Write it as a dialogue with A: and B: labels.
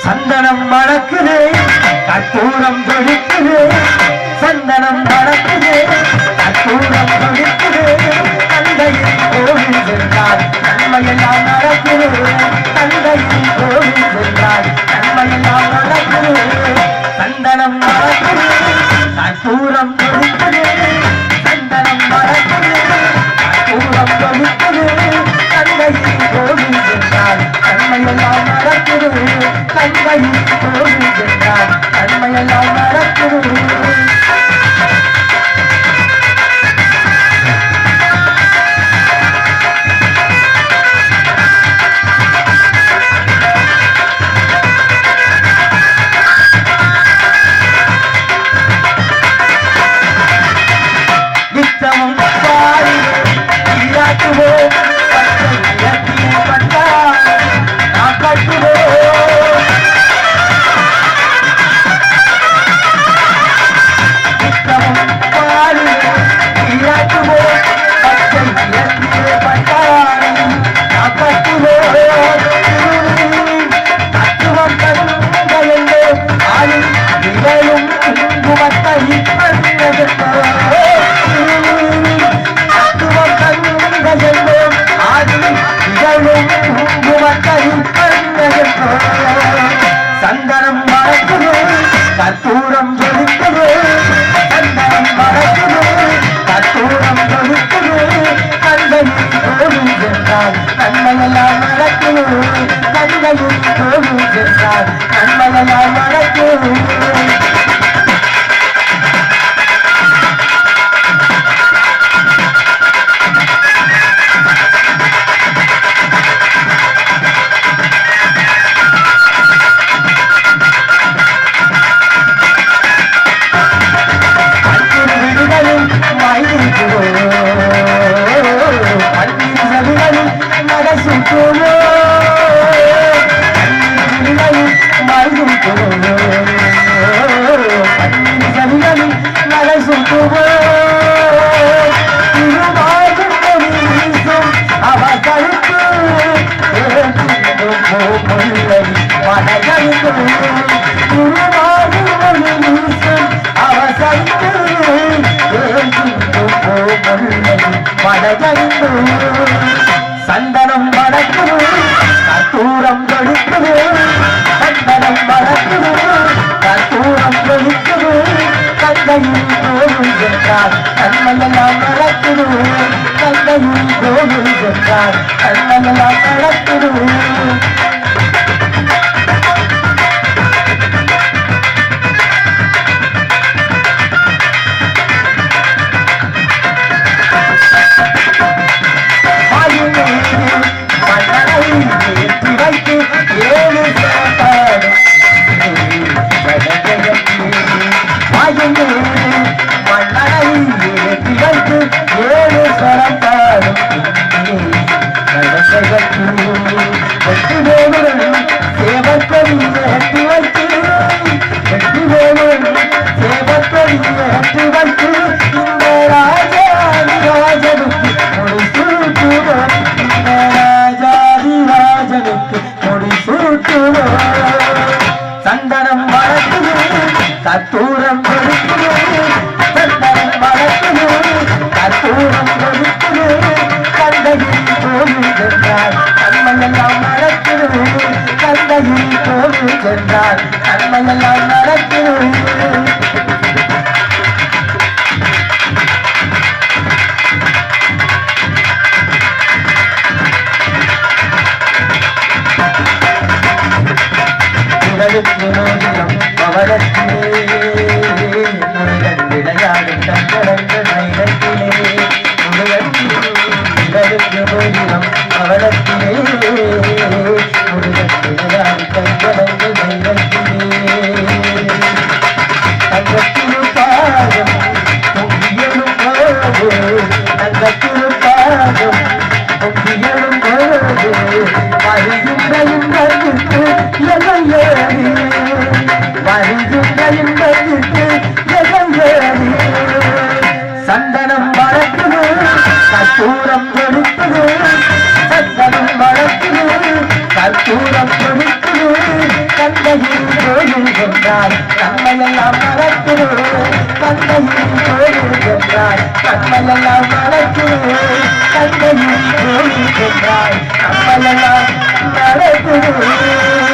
A: சந்தனம் மணக்குது கற்பூரம் தொழிக்குது சந்தனம் மணக்குது கற்பூரம் தொழிக்குது தந்தையின் கோவில் சென்றால் நன்மையெல்லாம் நடக்குது தந்தையின் கோவில் சென்றால் நன்மையெல்லாம் நடக்குது சந்தனம் மணக்குது கற்பூரம் தொழிக்குது சந்தனம் மணக்குது கற்பூரம் தொழிக்குது தந்தையின் கோவில் சென்றால் நன்மையெல்லாம் நடக்குது தந்தையின் கோவில் சென்றால் நன்மையெல்லாம் நடக்குது நித்தமும் பாடி நீராட்டுவோம் பச்சை இலக்கிய பட்டாளம் நாம் கட்டுவோம் நித்தமும் பாடி நீராட்டுவோம் பச்சை இலக்கிய பட்டாளம் நாம் கட்டுவோம் தத்துவம் கண்களென்றோ ஆளி நிகழும் குங்குமத்தை தத்துவம் கண்களென்றோ ஆளி நிகழும் குங்குமத்தை சந்தனம் மறக்குது கற்பூரம் ஜொலிக்குது சந்தனம் மறக்குது கற்பூரம் ஜொலிக்குது கண்களில் கோவில் சென்றால் நன்மையெல்லாம் நடக்குது கண்களில் கோவில் சென்றால் நன்மையெல்லாம் நடக்குது பன்னீர் விடுதலில் மயிலிடுவோம் பன்னீர் சவிகளில் நகசுத்துவோம் பன்னீர் விடுதலில் மயிலிடுவோம் பன்னீர் சவிகளில் நகசுத்துவோம் திருவாயும் கொடி வீசும் அவர் கழுத்து முல்லை மனகழுத்து திருவாயும் கொடி வீசும் அவர் சரித்து மடகழிந்து சந்தனம் வடக்குது கத்தூரம் தொழிக்குது சந்தனம் வடக்குது கத்தூரம் தொழிக்குது தந்தையின் கோவில் சென்றார் நன்மையெல்லாம் நடக்குது தந்தையின் கோவில் சென்றார் நன்மையெல்லாம் நடக்குது சந்தனம் வளர்க்குது கத்தூரம் கொடுக்குது சந்தனம் வளர்க்குது கத்தூரம் கொடுக்குது கந்தகிரி கோவில் சென்றார் நன்மையெல்லாம் நடக்குது கந்தகிரி கோவில் சென்றார் நன்மையெல்லாம் நடக்குது உடலுக்கு நோயிலும் பவளத்திலே முருகன் விளையாடும் தங்கரங்கள் மயிலத்திலே முருகன் உடலுக்கு நோயிலும் பவளத்திலே முருகன் விளையாடும் தங்கரங்கள் மயிலத்திலே தங்கத்திருப்பாகம் பொங்கியலும் போது தங்கத்திருப்பாகம் பொங்கியலும் போது வருகின்ற இன்பத்திற்கு எதையேறி வருகின்ற இன்பத்திற்கு எதையேறி சந்தனம் வளர்க்குது கற்பூரம் கொடுக்குது சந்தனம் வளர்க்குது கற்பூரம் கொடுக்குது தந்தையின் கோயில் என்றால் நம்மையெல்லாம் மறக்குது தந்தையின் கோயில் என்றால் நம்மையெல்லாம் மறக்குது தந்தையின் கோயில் என்றால் நம்மையெல்லாம் மறக்குது